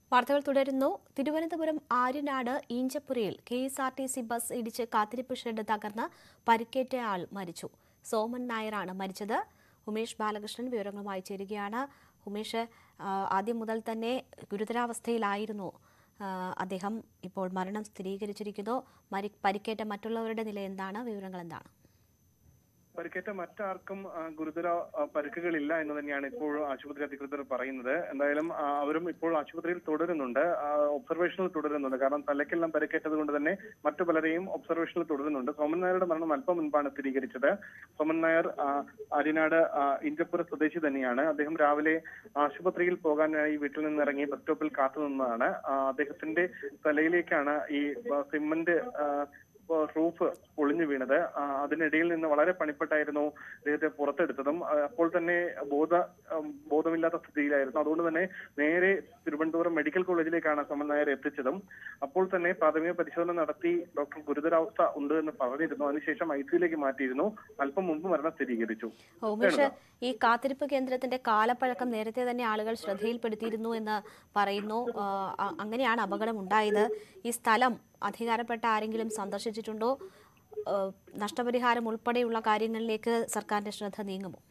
വാർത്തകൾ തുടരുന്നു തിരുവനന്തപുരം ആര്യനാട് ഈഞ്ചപ്പുരയിൽ K S R T C bus ഇടിച്ച് കാത്തിരിപ്പ് ഷെഡ് തകർന്ന് പരിക്കേറ്റ ആൾ മരിച്ചു സോമൻ നായരാണ് മരിച്ചത് ഉമേഷ് ബാലകൃഷ്ണൻ വിവരങ്ങളുമായി ചേരുകയാണ് ഉമേഷ് ആ, ആദ്യം മുതൽ തന്നെ ഗുരുതരാവസ്ഥയിലായിരുന്നു ആ, അദ്ദേഹം ഇപ്പോൾ മരണം സ്ഥിരീകരിച്ചിരിക്കുന്നു മരി പരിക്കേറ്റ മറ്റുള്ളവരുടെ നില എന്താണ് വിവരങ്ങൾ എന്താണ് പരിക്കേറ്റ മറ്റാർക്കും ആ, ഗുരുതര ആ, പരിക്കുകളില്ല എന്ന് തന്നെയാണ് ഇപ്പോൾ ആശുപത്രി അധികൃതർ പറയുന്നത് എന്തായാലും ആ, അവരും ഇപ്പോൾ ആശുപത്രിയിൽ തുടരുന്നുണ്ട് ആ, ഒബ്സർവേഷനിൽ തുടരുന്നുണ്ട് കാരണം തലയ്ക്കെല്ലാം പരിക്കേറ്റത് കൊണ്ട് തന്നെ മറ്റു പലരെയും ഒബ്സർവേഷനിൽ തുടരുന്നുണ്ട് സോമൻ നായരുടെ മരണം അല്പം മുൻപാണ് സ്ഥിരീകരിച്ചത് സോമൻ നായർ ആ, ആര്യനാട് ആ, ഇഞ്ചപ്പുര സ്വദേശി തന്നെയാണ് അദ്ദേഹം രാവിലെ ആശുപത്രിയിൽ പോകാനായി വീട്ടിൽ നിന്ന് ഇറങ്ങി ബസ് സ്റ്റോപ്പിൽ കാത്തു നിന്നതാണ് ആ, അദ്ദേഹത്തിന്റെ തലയിലേക്കാണ് ഈ ആ, സിമന്റ് ആ, റൂഫ് പൊളിഞ്ഞു വീണത് ആ, അതിനിടയിൽ നിന്ന് വളരെ പണിപ്പെട്ടായിരുന്നു അദ്ദേഹത്തെ പുറത്തെടുത്തതും ആ, അപ്പോൾ തന്നെ ബോധ ഉം, ബോധമില്ലാത്ത സ്ഥിതിയിലായിരുന്നു അതുകൊണ്ട് തന്നെ നേരെ തിരുവനന്തപുരം മെഡിക്കൽ കോളേജിലേക്കാണ് സമൻ നായർ എത്തിച്ചതും അപ്പോൾ തന്നെ പ്രാഥമിക പരിശോധന നടത്തി ഡോക്ടർ ഗുരുതരാവസ്ഥ ഉണ്ട് എന്ന് പറഞ്ഞിരുന്നു അതിനുശേഷം ഐ സിയിലേക്ക് മാറ്റിയിരുന്നു അല്പം മുമ്പ് മരണം സ്ഥിരീകരിച്ചു ഉമേഷ് ഈ കാത്തിരിപ്പ് കേന്ദ്രത്തിന്റെ കാലപ്പഴക്കം നേരത്തെ തന്നെ ആളുകൾ ശ്രദ്ധയിൽപ്പെടുത്തിയിരുന്നു എന്ന് പറയുന്നു ആ, അ- അങ്ങനെയാണ് അപകടം ഉണ്ടായത് ഈ സ്ഥലം അധികാരപ്പെട്ട ആരെങ്കിലും സന്ദർശിച്ചിട്ടുണ്ടോ ആ, നഷ്ടപരിഹാരം ഉൾപ്പെടെയുള്ള കാര്യങ്ങളിലേക്ക് സർക്കാരിന്റെ ശ്രദ്ധ നീങ്ങുമോ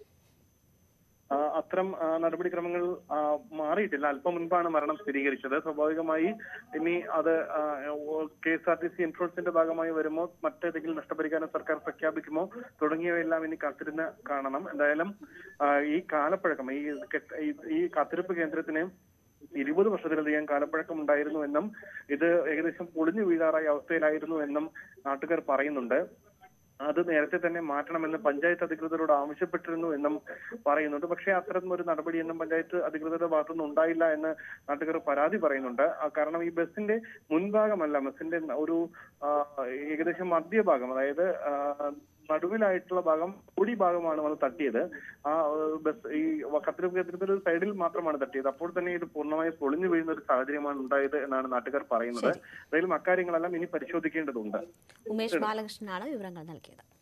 ആ, അത്തരം ആ, നടപടിക്രമങ്ങൾ ആ, മാറിയിട്ടില്ല അല്പം മുൻപാണ് മരണം സ്ഥിരീകരിച്ചത് സ്വാഭാവികമായി ഇനി അത് K S R T C ഇൻഷുറൻസിന്റെ ഭാഗമായി വരുമോ മറ്റേതെങ്കിലും നഷ്ടപരിഹാരം സർക്കാർ പ്രഖ്യാപിക്കുമോ തുടങ്ങിയവയെല്ലാം ഇനി കാത്തിരുന്ന് കാണണം എന്തായാലും ആ, ഈ കാലപ്പഴക്കം ഈ കെട്ട്- ഈ- ഈ കാത്തിരിപ്പ് കേന്ദ്രത്തിന് ഇരുപത് വർഷത്തിലധികം കാലപ്പഴക്കം ഉണ്ടായിരുന്നു എന്നും ഇത് ഏകദേശം പൊളിഞ്ഞു വീഴാറായ അവസ്ഥയിലായിരുന്നു എന്നും നാട്ടുകാർ പറയുന്നുണ്ട് അത് നേരത്തെ തന്നെ മാറ്റണമെന്ന് പഞ്ചായത്ത് അധികൃതരോട് ആവശ്യപ്പെട്ടിരുന്നു എന്നും പറയുന്നുണ്ട് പക്ഷേ അത്തരം ഒരു നടപടിയൊന്നും പഞ്ചായത്ത് അധികൃതരുടെ ഭാഗത്തുനിന്ന് ഉണ്ടായില്ല എന്ന് നാട്ടുകാർ പരാതി പറയുന്നുണ്ട് ആ, കാരണം ഈ ബസിന്റെ മുൻഭാഗമല്ല ബസിന്റെ ഒരു ആ, ഏകദേശം മധ്യഭാഗം അതായത് ആ, നടുവിലായിട്ടുള്ള ഭാഗം പൊടി ഭാഗമാണ് വന്ന് തട്ടിയത് ആ ആ, ബസ് ഈ കത്തിരിപ്പ് കേന്ദ്രത്തിന്റെ ഒരു സൈഡിൽ മാത്രമാണ് തട്ടിയത് അപ്പോൾ തന്നെ ഇത് പൂർണ്ണമായി പൊളിഞ്ഞു വീഴുന്ന ഒരു സാഹചര്യമാണ് ഉണ്ടായത് എന്നാണ് നാട്ടുകാർ പറയുന്നത് എന്തായാലും അക്കാര്യങ്ങളെല്ലാം ഇനി പരിശോധിക്കേണ്ടതുണ്ട് ഉമേഷ് ബാലകൃഷ്ണനാണ് വിവരങ്ങൾ നൽകിയത്